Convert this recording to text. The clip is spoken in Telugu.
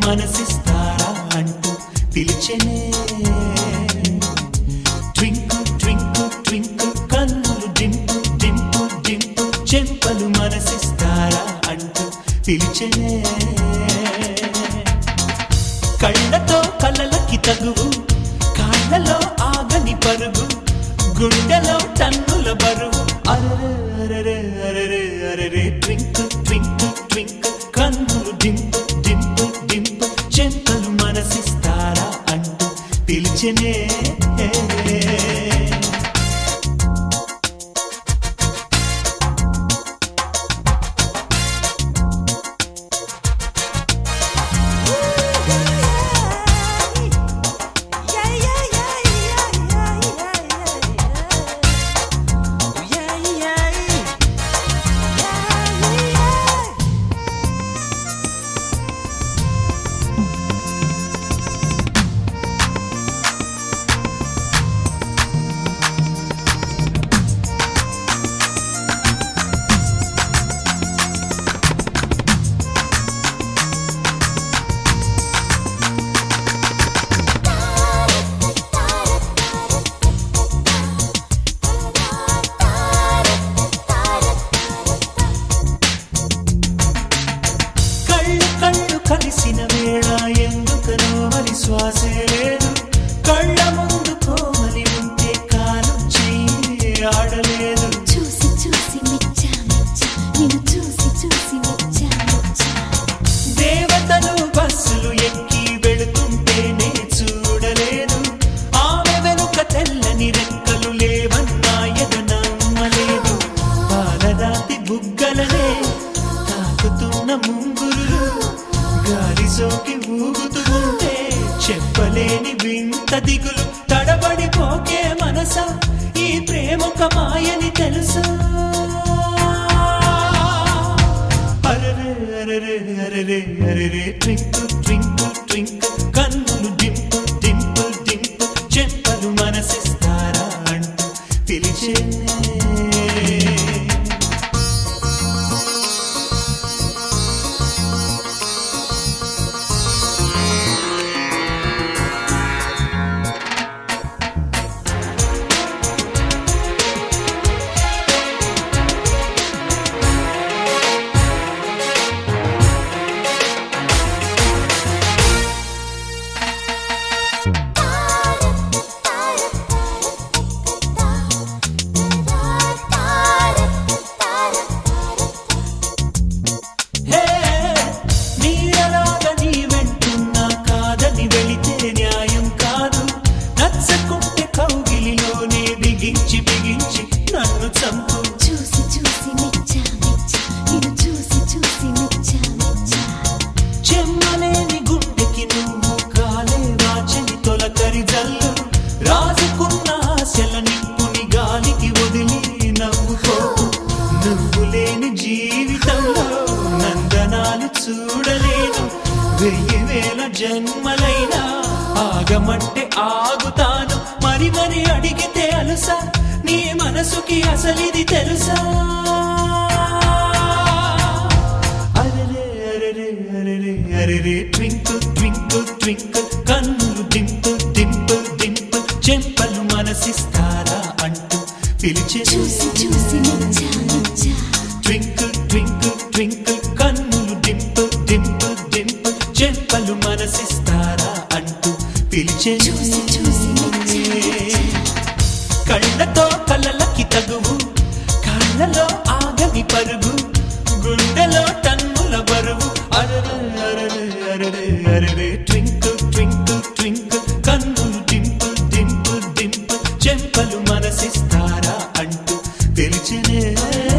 మనసిస్తారా అంటూ పిలిచెనే ట్వింకుల్ ట్వింకుల్ ట్వింకుల్ కన్నులు డింపు డింపు డింపు చెంపలు మనసిస్తారా అంటూ పిలిచెనే కళ్ళతో కళ్ళలకి తగువు కాళ్ళలో ఆగని పరుగు గుండెలో టన్నుల బరువు అరరే అరరే అరరే ట్వింకుల్ ట్వింకుల్ ట్వింకుల్ కన్నులు డింపు డింపు డింపు చెంపలు మనసిస్తారా అంటూ పిలిచనే కళ్ళు కళ్ళు కలిసిన వేళ ఎందుకనో మరి శ్వాసే లేదు కళ్ళ ముందు కోమలి ఉంటే కాలు చెయ్యి ఆడలేదు చూసి చూసి మెచ్చా మెచ్చా నిన్ను చూసి చూసి మెచ్చా మెచ్చా దేవతలు బస్సులు ఎక్కి వెళుతుంటేనే చూడలేదు ఆమె వెనుక తెల్లని రెక్కలు లేవన్నా ఎద నమ్మలేదు పాలరాతి బుగ్గలనే తాకుతున్న ముంగురులు గాలి సోకి ఊగుతూ ఉంటే చెప్పలేని వింత దిగులు తడబడిపోకే మనసా ఈ ప్రేమొక మాయని తెలుసా అరరే అరరే అరరే అరరే ట్వింకుల్ ట్వింకుల్ ట్వింకుల్ కన్నులు డింపుల్ డింపుల్ డింపుల్ చెంపలు మనసిస్తారా అంటూ పిలిచేనే హే నీడలాగా నీ వెంటున్నా కాదని వెళితే న్యాయం కాదు నచ్చకుంటే కౌగిలిలోనే బిగించి బిగించి నన్ను చంపు చూసి చూసి మెచ్చా మెచ్చా నిన్ను చూసి చూసి మెచ్చా మెచ్చా చెమ్మలేని గుండెకి నువ్వు కాలే వాచని తొలకరి జల్లు రాజుకున్న ఆశల నిప్పుని గాలికి వదిలి నవ్వుకోకు నువ్వు లేని జీవితంలో నందనాలు చూడలేను వెయ్యి వేల జన్మలైనా ఆగమంటే ఆగుతాను మరి మరి అడిగితే అలుసా నీ మనసుకి అసలిది తెలుసా అరరే అరరే అరరే అరరే ట్వింకుల్ ట్వింకుల్ ట్వింకుల్ కన్నులు డింపుల్ డింపుల్ డింపుల్ చెంపలు మనసిస్తారా అంటూ పిలిచే చూసి చూసి మెచ్చా మెచ్చా ట్వింకుల్ ట్వింకుల్ ట్వింకుల్ కన్నులు డింపుల్ డింపుల్ డింపుల్ చెంపలు మనసిస్తారా అంటూ పిలిచే చూసి చూసి మెచ్చా మెచ్చా కళ్ళతో కళ్ళలకి తగువు కాళ్ళలో ఆగని పరుగు గుండెలో టన్నుల బరువు అరరే అరరే అరరే అరరే ట్వింకుల్ ట్వింకుల్ ట్వింకుల్ కన్నులు డింపుల్ డింపుల్ డింపుల్ చెంపలు మనసిస్తారా అంటూ పిలిచినే